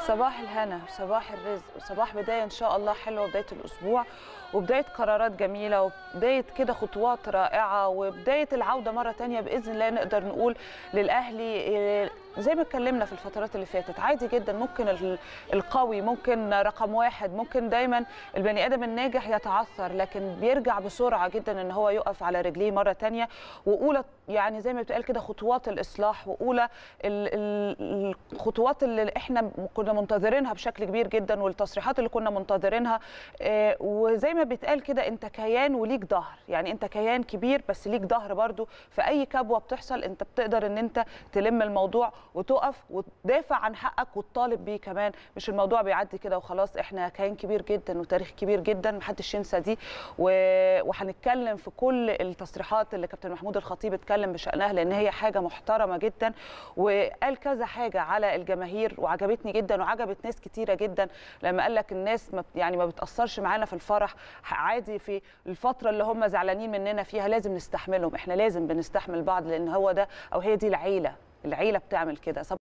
صباح الهنا صباح الرزق صباح بداية إن شاء الله حلوة بداية الأسبوع وبداية قرارات جميلة وبداية كده خطوات رائعة وبداية العودة مرة تانية بإذن الله نقدر نقول للأهلي زي ما اتكلمنا في الفترات اللي فاتت عادي جدا ممكن القوي ممكن رقم واحد ممكن دايما البني ادم الناجح يتعثر لكن بيرجع بسرعه جدا ان هو يقف على رجليه مره تانية واولى يعني زي ما بتقال كده خطوات الاصلاح واولى الخطوات اللي احنا كنا منتظرينها بشكل كبير جدا والتصريحات اللي كنا منتظرينها وزي ما بيتقال كده انت كيان وليك ظهر يعني انت كيان كبير بس ليك ظهر برضو في اي كبوه بتحصل انت بتقدر ان انت تلم الموضوع وتقف وتدافع عن حقك وتطالب بيه كمان مش الموضوع بيعدي كده وخلاص احنا كيان كبير جدا وتاريخ كبير جدا محدش ينسى دي وهنتكلم في كل التصريحات اللي كابتن محمود الخطيب اتكلم بشانها لان هي حاجه محترمه جدا وقال كذا حاجه على الجماهير وعجبتني جدا وعجبت ناس كتيره جدا لما قال لك الناس ما يعني ما بتاثرش معانا في الفرح عادي في الفتره اللي هم زعلانين مننا فيها لازم نستحملهم احنا لازم بنستحمل بعض لان هو ده او هي دي العيله العيله بتعمل كده